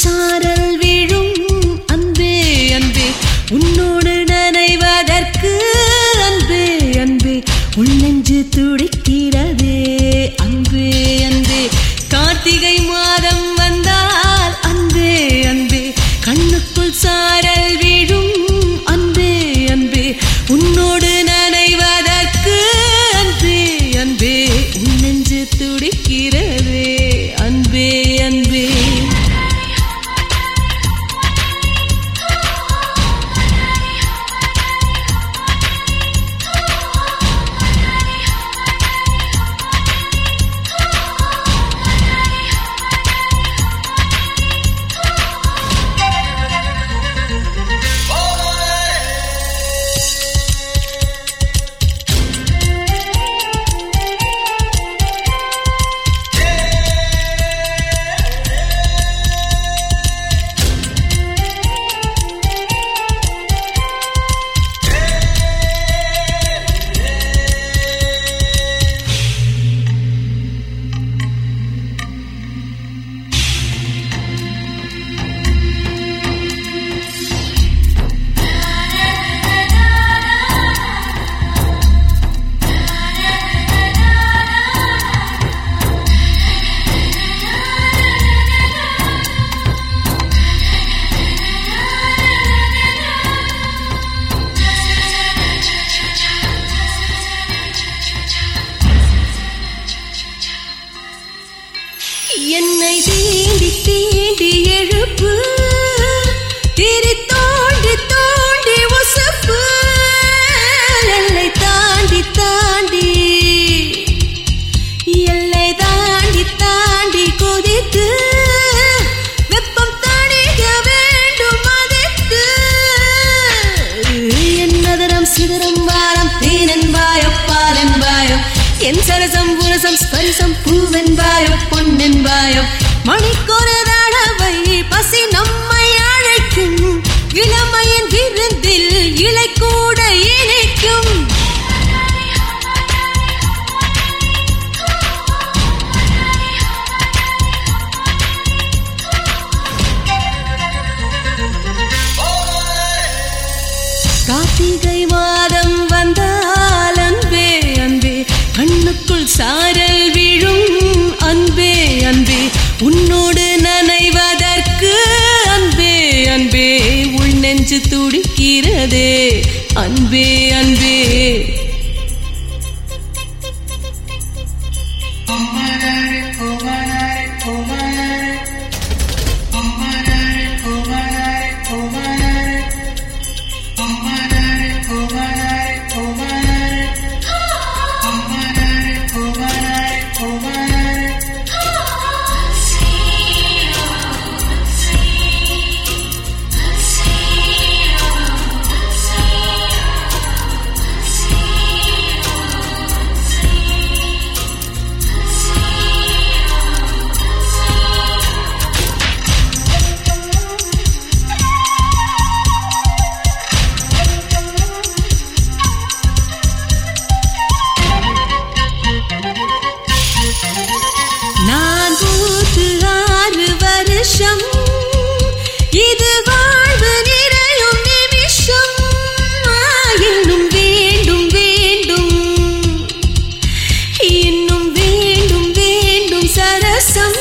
சாரல் விழும் அன்பே அன்பே உன்னோடு நனைவதற்கு அன்பே அன்பே உள் நெஞ்சு துடிக்கிறதே அன்பே அன்பே கார்த்திகை மாதம் வந்தால் அன்பே அன்பே கண்ணுக்குள் சாரல் விழும் அன்பே அன்பே உன்னோடு நனைவதற்கு அன்பே அன்பே உன் நெஞ்சு துடிக்கிறதே அன்பே அன்பே என்னை தீண்டி தீண்டி எழுப்பு திரி தோண்டி தோண்டி உசப்பு எல்லை தாண்டி தாண்டி எல்லை தாண்டி தாண்டி கொதித்து வெப்பம் தணிக வேண்டும் மதித்து என்னதரம் சிதறம் வாரம் தேனென்பாயோ பாலென்பாயோ என் சரசம் புரசம் ஸ்பரிசம் பூவென்பாயோ பொன்னென்பாயோ மணிக்கொரு தடவை பசி நம்மை அழைக்கும் இளமையின் விருந்தில் இலை கூட இணைக்கும் கார்த்திகை மாதம் வந்தால் அன்பே அன்பே கண்ணுக்குள் சாரல் விழும் அன்பே அன்பே உன்னோடு நனைவதற்கு அன்பே அன்பே உள் நெஞ்சு துடிக்கிறதே அன்பே அன்பே நான் பூத்து ஆறு வருஷம் இது வாழ்வு நிறையும் நிமிஷம் இன்னும் வேண்டும் வேண்டும் இன்னும் வேண்டும் வேண்டும் சரசம்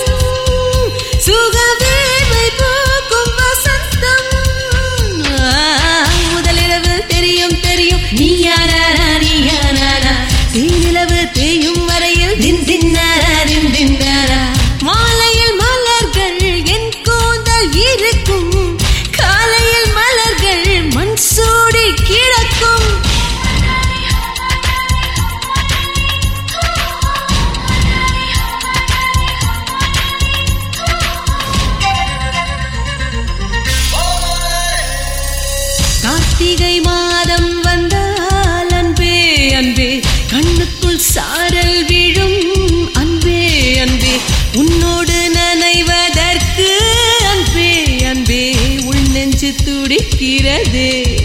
சுகவேவை போக்கும் வசந்தம் ஆ, முதலிரவு தெரியும் தெரியும் நீ யாராரா நீ யாராரா தீநிலவு தேயும் வரையில் தின் தின்னாரா தின் தின்னாரா மாலையில் மலர்கள் என் கூந்தல் இருக்கும் காலையில் மலர்கள் மண் சூடி கிடக்கும் கார்த்திகை மாதம் வந்தால் அன்பே அன்பே கண்ணுக்குள் சாரல் விழும் அன்பே அன்பே உன்னோடு நனைவதற்கு அன்பே அன்பே உள் நெஞ்சு துடிக்கிறதே